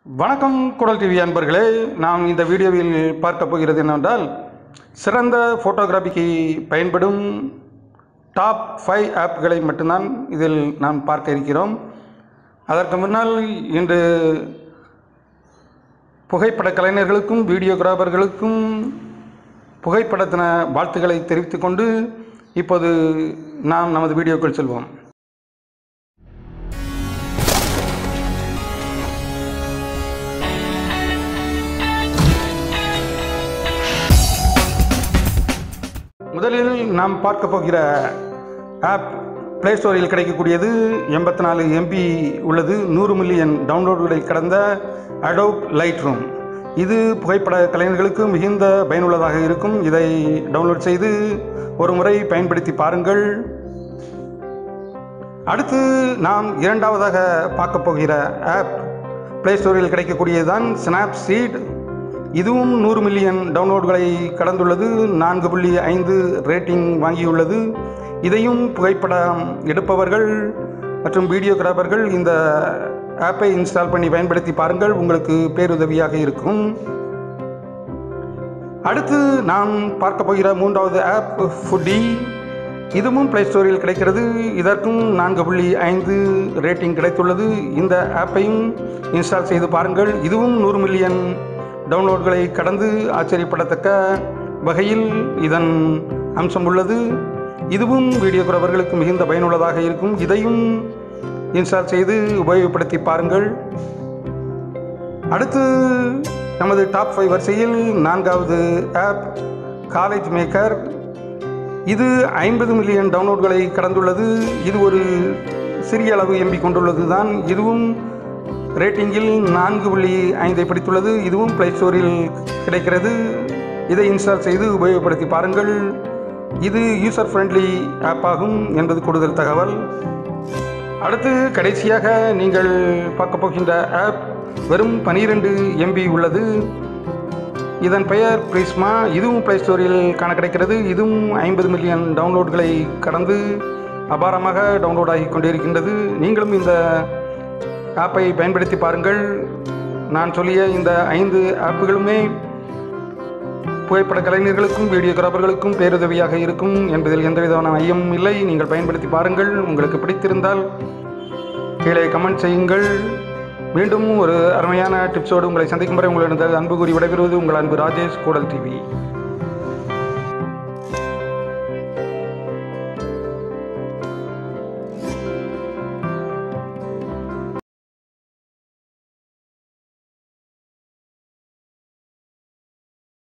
வணக்கம் குடல் டிவி அன்பர்களே நாம் இந்த வீடியோவில் பார்க்க போகிறது என்னவென்றால் சிறந்த ஃபோட்டோகிராஃபிக்கு பயன்படும் டாப் ஃபைவ் ஆப்களை மட்டும்தான் இதில் நாம் பார்க்க இருக்கிறோம் அதற்கு முன்னால் இன்று புகைப்பட கலைஞர்களுக்கும் வீடியோகிராஃபர்களுக்கும் புகைப்படத்தின வாழ்த்துக்களை தெரிவித்துக் கொண்டு இப்போது நாம் நமது வீடியோக்குள் செல்வோம் முதலில் நாம் பார்க்க போகிற ஆப் ப்ளே ஸ்டோரில் கிடைக்கக்கூடியது எண்பத்தி நாலு எம்பி உள்ளது நூறு மில்லியன் டவுன்லோடுகளை கடந்த அடோப் லைட் ரூம் இது புகைப்பட கலைஞர்களுக்கு மிகுந்த பயனுள்ளதாக இருக்கும் இதை டவுன்லோட் செய்து ஒரு முறை பயன்படுத்தி பாருங்கள் அடுத்து நாம் இரண்டாவதாக பார்க்க போகிற ஆப் ப்ளே ஸ்டோரில் கிடைக்கக்கூடியதுதான் ஸ்னாப்சீட் இதுவும் நூறு மில்லியன் டவுன்லோடுகளை கடந்துள்ளது நான்கு புள்ளி ஐந்து ரேட்டிங் வாங்கியுள்ளது இதையும் புகைப்படம் எடுப்பவர்கள் மற்றும் வீடியோகிராஃபர்கள் இந்த ஆப்பை இன்ஸ்டால் பண்ணி பயன்படுத்தி பாருங்கள் உங்களுக்கு பேருதவியாக இருக்கும் அடுத்து நாம் பார்க்க போகிற மூன்றாவது ஆப் ஃபுட்டி இதுவும் ப்ளே ஸ்டோரில் கிடைக்கிறது இதற்கும் நான்கு புள்ளி ஐந்து ரேட்டிங் கிடைத்துள்ளது இந்த ஆப்பையும் இன்ஸ்டால் செய்து பாருங்கள் இதுவும் நூறு மில்லியன் டவுன்லோட்களை கடந்து ஆச்சரியப்படத்தக்க வகையில் இதன் அம்சம் உள்ளது இதுவும் வீடியோகிராஃபர்களுக்கு மிகுந்த பயனுள்ளதாக இருக்கும் இதையும் இன்ஸ்டால் செய்து உபயோகப்படுத்தி பாருங்கள் அடுத்து நமது டாப் ஃபைவ் வரிசையில் நான்காவது ஆப் காலேஜ் மேக்கர் இது ஐம்பது மில்லியன் டவுன்லோட்களை கடந்துள்ளது இது ஒரு சிறிய அளவு எம்பி கொண்டுள்ளது தான் இதுவும் ரேட்டிங்கில் நான்கு புள்ளி ஐந்தை பிடித்துள்ளது இதுவும் ப்ளே ஸ்டோரில் கிடைக்கிறது இதை இன்ஸ்டால் செய்து உபயோகப்படுத்தி பாருங்கள் இது யூசர் ஃப்ரெண்ட்லி ஆப் ஆகும் என்பது கூடுதல் தகவல் அடுத்து கடைசியாக நீங்கள் பார்க்க போகின்ற ஆப் வெறும் பனிரெண்டு எம்பி உள்ளது இதன் பெயர் பிரிஸ்மா இதுவும் ப்ளே ஸ்டோரில் காண கிடைக்கிறது இதுவும் ஐம்பது மில்லியன் டவுன்லோட்களை கடந்து அபாரமாக டவுன்லோட் ஆகி கொண்டிருக்கின்றது நீங்களும் இந்த ஆப்பை பயன்படுத்தி பாருங்கள் நான் சொல்லிய இந்த ஐந்து ஆப்புகளுமே புகைப்பட கலைஞர்களுக்கும் வீடியோகிராஃபர்களுக்கும் பேருதவியாக இருக்கும் என்பதில் எந்தவிதமான ஐயமும் இல்லை நீங்கள் பயன்படுத்தி பாருங்கள் உங்களுக்கு பிடித்திருந்தால் கீழே கமெண்ட் செய்யுங்கள் மீண்டும் ஒரு அருமையான டிப்ஸோடு உங்களை சந்திக்கும் வரை உங்களிடம் அன்பு கூறி விடைபெறுவது உங்கள் அன்பு ராஜேஷ் கூடல் டிவி